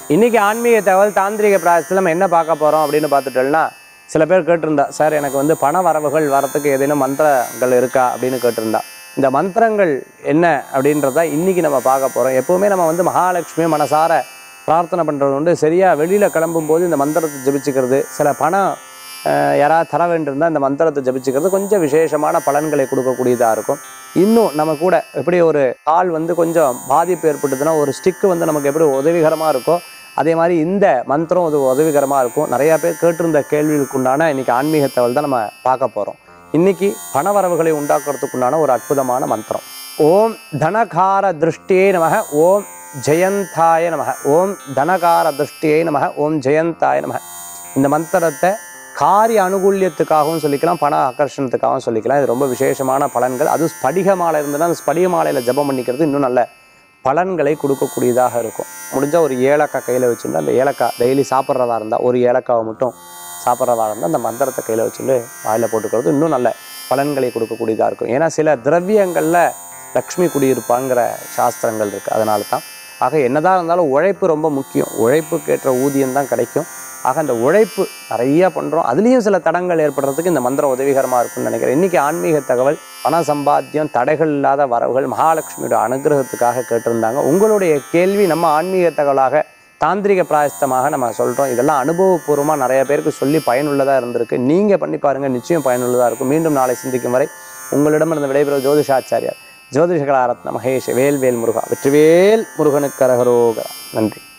இன்னைக்கு ஆன்மீக தகவல் தாந்திரிக பிராயசத்தில் நம்ம என்ன பார்க்க போகிறோம் அப்படின்னு பார்த்துட்டோம்னா சில பேர் கேட்டிருந்தா சார் எனக்கு வந்து பண வரவுகள் வரத்துக்கு ஏதேனும் மந்திரங்கள் இருக்கா அப்படின்னு கேட்டிருந்தா இந்த மந்திரங்கள் என்ன அப்படின்றத இன்னைக்கு நம்ம பார்க்க போகிறோம் எப்போவுமே நம்ம வந்து மகாலட்சுமியை மனசார பிரார்த்தனை பண்ணுறது உண்டு சரியாக வெளியில் கிளம்பும்போது இந்த மந்திரத்தை ஜபிச்சுக்கிறது சில பணம் அஹ், யாராவது தர வேண்டியிருந்தால் இந்த மந்திரத்தை ஜபிச்சுக்கிறது கொஞ்சம் விசேஷமான பலன்களை கொடுக்கக்கூடியதாக இருக்கும் இன்னும் நம்ம கூட எப்படி ஒரு கால் வந்து கொஞ்சம் பாதிப்பு ஏற்பட்டதுன்னா ஒரு ஸ்டிக்கு வந்து நமக்கு எப்படி உதவிகரமாக இருக்கோ அதே மாதிரி இந்த மந்திரம் அது உதவிகரமாக இருக்கும் நிறையா பேர் கேட்டிருந்த கேள்விகளுக்கு உண்டான இன்னைக்கு ஆன்மீக தகவல் தான் நம்ம பார்க்க போகிறோம் இன்னைக்கு பணவரவுகளை உண்டாக்குறதுக்குண்டான ஒரு அற்புதமான மந்திரம் ஓம் தனகார திருஷ்டியே நமக ஓம் ஜெயந்தாய நமக ஓம் தனகார திருஷ்டியே நமக ஓம் ஜெயந்தாய நமக இந்த மந்திரத்தை காரிய அனுகூல்யத்துக்காகவும் சொல்லிக்கலாம் பண ஆகர்ஷணத்துக்காகவும் சொல்லிக்கலாம் இது ரொம்ப விசேஷமான பலன்கள் அதுவும் ஸ்படிக மாலை இருந்ததுன்னா அந்த ஸ்படிக மாலையில் ஜெபம் பண்ணிக்கிறது இன்னும் நல்ல பலன்களை கொடுக்கக்கூடியதாக இருக்கும் முடிஞ்சால் ஒரு ஏலக்காய் கையில் வச்சுட்டு அந்த ஏலக்காய் டெய்லி சாப்பிட்றதா இருந்தால் ஒரு ஏலக்காவை மட்டும் சாப்பிட்றதா இருந்தால் அந்த மந்திரத்தை கையில் வச்சுட்டு வாயில் போட்டுக்கிறது இன்னும் நல்ல பலன்களை கொடுக்கக்கூடியதாக இருக்கும் ஏன்னா சில திரவியங்களில் லக்ஷ்மி குடியிருப்பாங்கிற சாஸ்திரங்கள் இருக்குது அதனால தான் ஆக என்னதான் இருந்தாலும் உழைப்பு ரொம்ப முக்கியம் உழைப்புக்கேற்ற ஊதியம் தான் கிடைக்கும் ஆக அந்த உழைப்பு நிறைய பண்ணுறோம் அதுலேயும் சில தடங்கள் ஏற்படுறதுக்கு இந்த மந்திரம் உதவிகரமாக இருக்கும்னு நினைக்கிறேன் இன்றைக்கி ஆன்மீக தகவல் பண சம்பாத்தியம் தடைகள் இல்லாத வரவுகள் மகாலட்சுமியோட அனுகிரகத்துக்காக கேட்டிருந்தாங்க உங்களுடைய கேள்வி நம்ம ஆன்மீக தகவலாக தாந்திரிக பிராயஸ்தமாக நம்ம சொல்கிறோம் இதெல்லாம் அனுபவபூர்வமாக நிறைய பேருக்கு சொல்லி பயனுள்ளதாக இருந்திருக்கு நீங்கள் பண்ணி பாருங்கள் நிச்சயம் பயனுள்ளதாக இருக்கும் மீண்டும் நாளை சிந்திக்கும் வரை உங்களிடமிருந்து விடைபெறும் ஜோதிஷாச்சாரியார் ஜோதிஷகலாரத்ன மகேஷ் வேல்வேல் முருகா வெற்றிவேல் முருகனுக்கு அரகரோகரா நன்றி